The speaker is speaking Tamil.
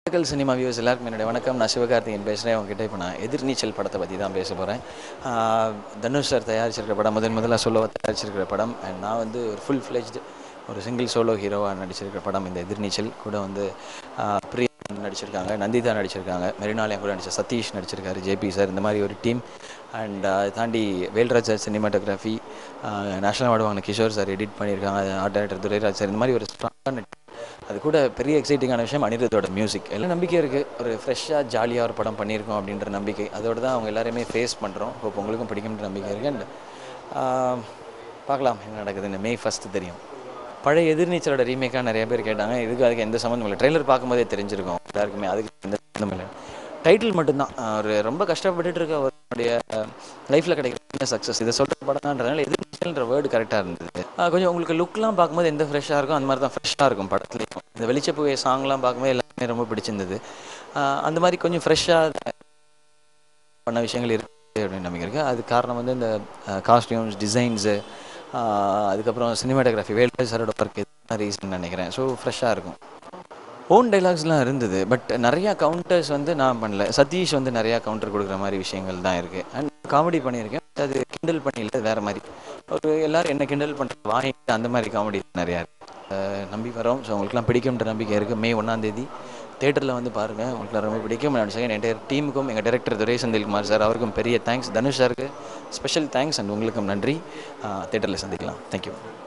லோக்கல் சினிமா வியூஸ் எல்லாருக்கும் என்னுடைய வணக்கம் நான் சிவகார்த்திகேயன் பேசுகிறேன் உங்ககிட்ட இப்போ நான் எதிர்நீச்சல் படத்தை பற்றி தான் பேச போகிறேன் தனுஷ் சார் தயாரிச்சிருக்கிற படம் முதன் முதல்ல சொல்லவா தயாரிச்சிருக்கிற படம் அண்ட் நான் வந்து ஒரு ஃபுல் ஃப்ளெஜ்டு ஒரு சிங்கிள் சோலோ ஹீரோவாக நடிச்சிருக்கிற படம் இந்த எதிர்நீச்சல் கூட வந்து ஆஹ், பிரியா நடிச்சிருக்காங்க நந்திதா நடிச்சிருக்காங்க மெரினாலயம் கூட நடிச்ச சதீஷ் நடிச்சிருக்காரு ஜேபி சார் இந்த மாதிரி ஒரு டீம் அண்ட் தாண்டி Velraj sir cinematography national award வாங்கின கிஷோர் சார் எடிட் பண்ணியிருக்காங்க ஆர்ட் டைரக்டர் துரைராஜ் சார் இந்த மாதிரி ஒரு ஸ்ட்ராங்கான அது கூட பெரிய எக்ஸைட்டிங்கான விஷயம் அனிருத்தோட மியூசிக் எல்லாம் நம்பிக்கை இருக்குது ஒரு ஃப்ரெஷ்ஷாக ஜாலியாக ஒரு படம் பண்ணியிருக்கோம் அப்படின்ற நம்பிக்கை அதோட தான் அவங்க எல்லாருமே ஃபேஸ் பண்ணுறோம் இப்போ உங்களுக்கும் பிடிக்கும்ன்ற நம்பிக்கை இருக்குது அண்ட் பார்க்கலாம் என்ன நடக்குது இந்த மே ஃபஸ்ட்டு தெரியும் பழைய எதிர்நீச்சலோட ரீமேக்காக நிறைய பேர் கேட்டாங்க இதுக்கு அதுக்கு எந்த சம்மந்தம் இல்லை ட்ரெய்லர் பார்க்கும்போதே தெரிஞ்சிருக்கும் எல்லாருக்குமே அதுக்கு எந்த சம்மந்தம் இல்லை டைட்டில் மட்டும்தான் ஒரு ரொம்ப கஷ்டப்பட்டுட்டு இருக்க ஒருடைய லைஃப்பில் கிடைக்கிற சக்ஸஸ் இதை சொல்கிற படம்ன்றதுனால எதிர்நீச்சல்ன்ற வேர்டு கரெக்டாக இருந்தது ஆஹ் கொஞ்சம் உங்களுக்கு லுக்லாம் பார்க்கும்போது எந்த ஃப்ரெஷ்ஷாக இருக்கும் அந்த மாதிரி தான் ஃப்ரெஷ்ஷாக இருக்கும் படத்துலேயும் இந்த வெளிச்சப்புகை சாங்லாம் பார்க்கும்போது எல்லாமே ரொம்ப பிடிச்சிருந்தது ஆஹ் அந்த மாதிரி கொஞ்சம் ஃப்ரெஷ்ஷாக பண்ண விஷயங்கள் இருக்குது அப்படின்னு நம்பிக்கை இருக்குது அது காரணம் வந்து இந்த காஸ்டியூம்ஸ் டிசைன்ஸு அதுக்கப்புறம் சினிமாட்டோகிராஃபி வேல்ராஜ் சாரோட ஒர்க் இதுதான் ரீசன் நினைக்கிறேன் ஸோ ஃப்ரெஷ்ஷாக இருக்கும் ஓன் டைலாக்ஸ்லாம் இருந்தது பட் நிறையா கவுண்டர்ஸ் வந்து நான் பண்ணல சதீஷ் வந்து நிறையா கவுண்டர் கொடுக்குற மாதிரி விஷயங்கள் தான் இருக்குது அண்ட் காமெடி பண்ணியிருக்கேன் அது கிண்டல் பண்ணியில் வேறு மாதிரி ஒரு எல்லாரும் என்ன கிண்டல் பண்ணுற வாங்கிட்டு அந்த மாதிரி காமெடி நிறையா இருக்கு அஹ் நம்பி வரோம் ஸோ உங்களுக்குலாம் பிடிக்கும்ன்ற நம்பிக்கை இருக்குது மே ஒன்றாந்தேதி தேட்டரில் வந்து பாருங்கள் உங்களுக்குலாம் ரொம்ப பிடிக்கும் நான் செகண்ட் என்டையர் டீமுக்கும் எங்கள் டைரக்டர் துரை செந்தில்குமார் சார் அவருக்கும் பெரிய தேங்க்ஸ் தனுஷ் சாருக்கு ஸ்பெஷல் தேங்க்ஸ் அண்ட் உங்களுக்கும் நன்றி தேட்டரில் சந்திக்கலாம் தேங்க்யூ